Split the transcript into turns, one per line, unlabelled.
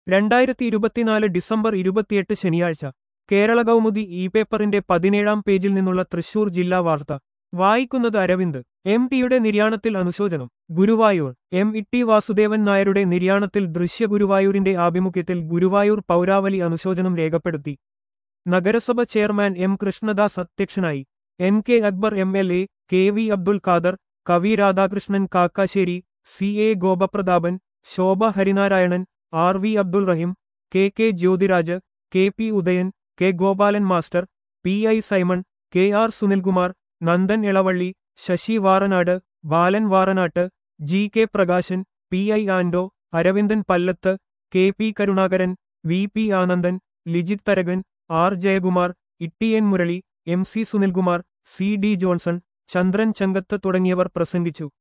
രണ്ടായിരത്തി ഇരുപത്തിനാല് ഡിസംബർ ഇരുപത്തിയെട്ട് ശനിയാഴ്ച കേരള കൗമുദി ഇ പേപ്പറിന്റെ പതിനേഴാം പേജിൽ നിന്നുള്ള തൃശൂർ ജില്ലാ വാർത്ത വായിക്കുന്നത് അരവിന്ദ് എം ടിയുടെ നിര്യാണത്തിൽ അനുശോചനം Guruvayur M E T Vasudevan നായരുടെ നിര്യാണത്തിൽ ദൃശ്യ ഗുരുവായൂരിന്റെ ആഭിമുഖ്യത്തിൽ ഗുരുവായൂർ പൗരാവലി അനുശോചനം രേഖപ്പെടുത്തി നഗരസഭ ചെയർമാൻ എം കൃഷ്ണദാസ് അധ്യക്ഷനായി N K Akbar M L A K V Abdul Khader കവി Radhakrishnan Kakkassery C A Gopaprathapan Shobha Harinarayanan R V Abdul Raheem K K Jyothiraj K P Udayan K Gopalan master P I Simon K R Sunilkumar Nandan Elavally Sasi Varanad Balan Varanatt G K Prakashan P I Ando Aravindan Pallath K P Karunakaran V P Anandan Lijith Tharakan R Jayakumar Ittiyan Murali M C Sunilkumar C D Johnson Chandran Chankath തുടങ്ങിയവർ പ്രസംഗിച്ചു